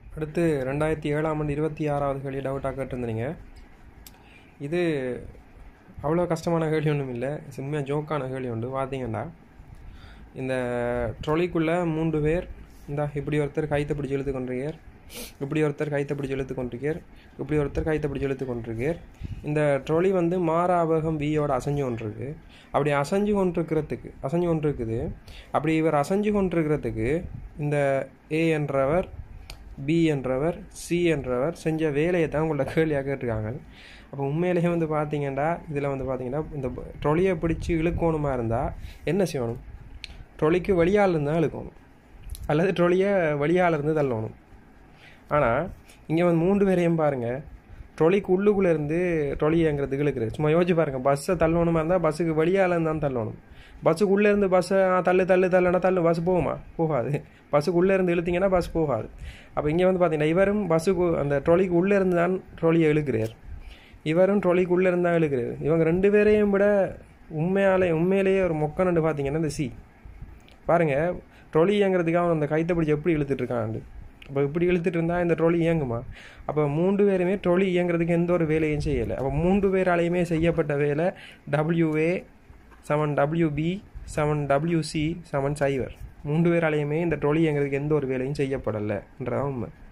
அடுத்து ரெண்டாயிரத்தி ஏழாம் ஆண்டு இருபத்தி ஆறாவது கேள்வி டவுட்டாக கேட்டிருந்தீங்க இது அவ்வளோ கஷ்டமான கேள்வி ஒன்றும் இல்லை உண்மையாக ஜோக்கான கேள்வி உண்டு பார்த்தீங்கன்னா இந்த ட்ரொலிக்குள்ளே மூன்று பேர் இந்த இப்படி ஒருத்தர் கைத்தை பிடிச்சி இழுத்து கொண்டிருக்கார் இப்படி ஒருத்தர் கைத்தை பிடிச்சி இழுத்து கொண்டிருக்கார் இப்படி ஒருத்தர் கைத்தை பிடிச்சி இழுத்து கொண்டிருக்கார் இந்த ட்ரொலி வந்து மாறாவகம் வியோட அசைஞ்சு கொண்டிருக்கு அப்படி அசைஞ்சு கொண்டிருக்கிறதுக்கு அசைஞ்சு கொண்டிருக்குது அப்படி இவர் அசைஞ்சு கொண்டிருக்கிறதுக்கு இந்த ஏ என்றவர் பி என்றவர் சி என்றவர் செஞ்ச வேலையை தான் உங்களோட கேள்வியாக கேட்டிருக்காங்க அப்போ உண்மையிலேயே வந்து பார்த்தீங்கன்னா இதில் வந்து பார்த்தீங்கன்னா இந்த ட்ரொலியை பிடிச்சி இழுக்கணுமா இருந்தால் என்ன செய்யணும் ட்ரொலிக்கு வழியால் இருந்தால் இழுக்கணும் அல்லது ட்ரொலியை வழியால் இருந்து தள்ளணும் ஆனால் இங்கே வந்து மூன்று பேரையும் பாருங்கள் ட்ரொலிக்கு உள்ளுக்குள்ளே இருந்து ட்ரொலிங்கிறதுக்கு இழுக்குது சும்மா யோசிச்சு பாருங்கள் பஸ்ஸை தள்ளணுமா இருந்தால் பஸ்ஸுக்கு வழியால் இருந்தால் தள்ளணும் பஸ்ஸுக்கு உள்ளே இருந்து பஸ்ஸை தள்ளு தள்ளு தள்ளுனா தள்ளு பஸ் போகுமா போகாது பஸ்ஸுக்கு உள்ளே இருந்து இழுத்தீங்கன்னா பஸ் போகாது அப்போ இங்கே வந்து பார்த்தீங்கன்னா இவரும் பஸ்ஸுக்கு அந்த ட்ரொலிக்கு உள்ளே இருந்து தான் ட்ரொலியை இழுக்கிறார் இவரும் ட்ரொலிக்கு உள்ளே இருந்தால் இழுக்கிறார் இவங்க ரெண்டு பேரையும் விட உண்மையாலே உண்மையிலேயே ஒரு மொக்கனண்டு பார்த்தீங்கன்னா இந்த சி பாருங்கள் ட்ரொலி இயங்குறதுக்காக அந்த கைத்தை பிடிச்சி எப்படி இழுத்துட்டு இருக்காண்டு அப்போ இப்படி இழுத்துட்டு இருந்தால் இந்த ட்ரோலி இயங்குமா அப்போ மூன்று பேருமே ட்ரோலி இயங்குறதுக்கு எந்த ஒரு வேலையும் செய்யலை அப்போ மூன்று பேராலையுமே செய்யப்பட்ட வேலை WA seven WB seven WC seven Sciver மூன்று பேராலையுமே இந்த ட்ரோலி இயங்குறதுக்கு எந்த ஒரு வேலையும் செய்யப்படலைன்றதான் உண்மை